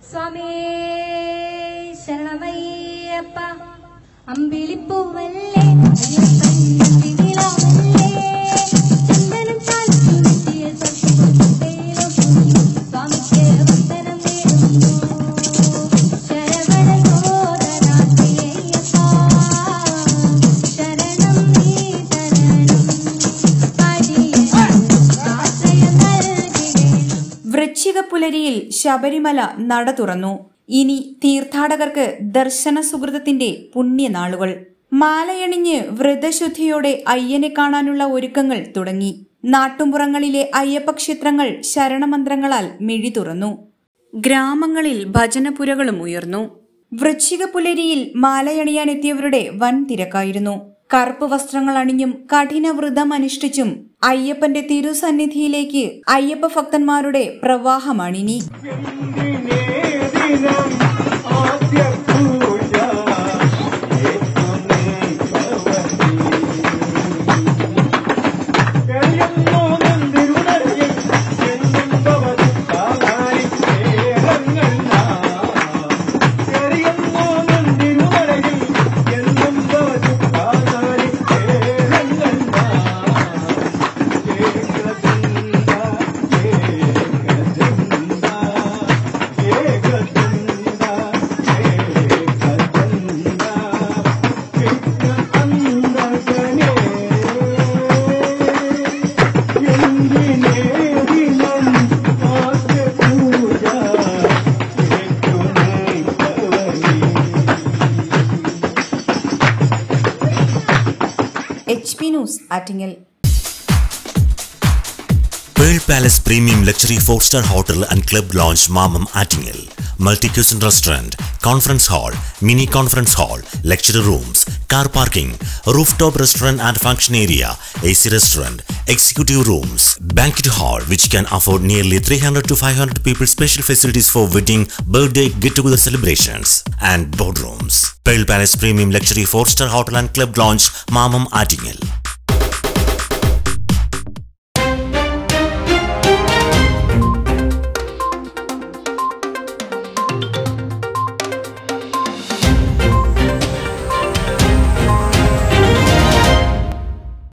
സ്വാമേ ശരണമയ്യപ്പ അമ്പിളിപ്പൂവല്ലേ അയ്യപ്പൻ തിരുനിലാവല്ലേ ചന്ദനം ചാലിച്ചു നെറ്റിയ ചർച്ചയിലും സ്വാമിക്ക് വന്ദനം നേരുന്നു ശരവണ സോദരാത്രിയയ്യപ്പ ശരണം നീ തരണം അടിയൻ ആശ്രയം നൽകിടേണം വൃശ്ചിക പുലരിയിൽ ശബരിമല നട തുറന്നു ഇനി തീർത്ഥാടകർക്ക് ദർശന സുഹൃതത്തിന്റെ പുണ്യനാളുകൾ മാലയണിഞ്ഞ് വ്രതശുദ്ധിയോടെ അയ്യനെ കാണാനുള്ള ഒരുക്കങ്ങൾ തുടങ്ങി നാട്ടുംപുറങ്ങളിലെ അയ്യപ്പ ക്ഷേത്രങ്ങൾ ശരണമന്ത്രങ്ങളാൽ മിഴി തുറന്നു ഗ്രാമങ്ങളിൽ ഭജനപുരകളും ഉയർന്നു വൃശ്ചിക പുലരിയിൽ മാലയണിയാനെത്തിയവരുടെ വൻ തിരക്കായിരുന്നു കറുപ്പ് വസ്ത്രങ്ങൾ അണിഞ്ഞും കഠിന വ്രതം അനുഷ്ഠിച്ചും അയ്യപ്പന്റെ തിരുസന്നിധിയിലേക്ക് അയ്യപ്പ ഭക്തന്മാരുടെ പ്രവാഹമാണിനി H P news Attingal Pearl Palace Premium Luxury 4-star Hotel and Club Lounge Mamam Attingel. Multi-cuisine restaurant, conference hall, mini conference hall, lecture rooms, car parking, rooftop restaurant and function area, AC restaurant, executive rooms, banquet hall which can afford nearly 300 to 500 people special facilities for wedding, birthday, get-together celebrations and boardrooms. Pearl Palace Premium Luxury 4-star Hotel and Club Lounge Mamam Attingel.